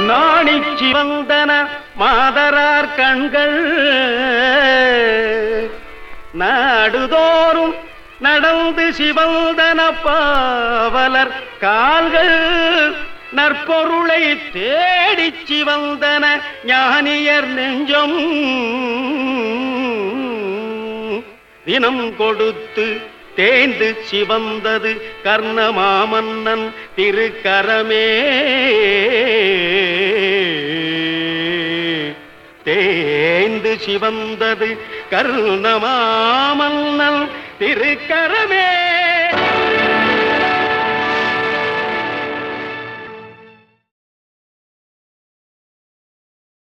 நாணிச் சிவந்தன மாதரார் கண்கள் நாடுதோறும் நடந்து சிவந்தன பாவலர் கால்கள் நற்பொருளை தேடிச் சிவந்தன ஞானியர் நெஞ்சம் தினம் கொடுத்து தேய்ந்து சிவந்தது கர்ணமாமன்னன் திருக்கரமே தேய்ந்து சிவந்தது கர்ணமாமன்னன் திருக்கரமே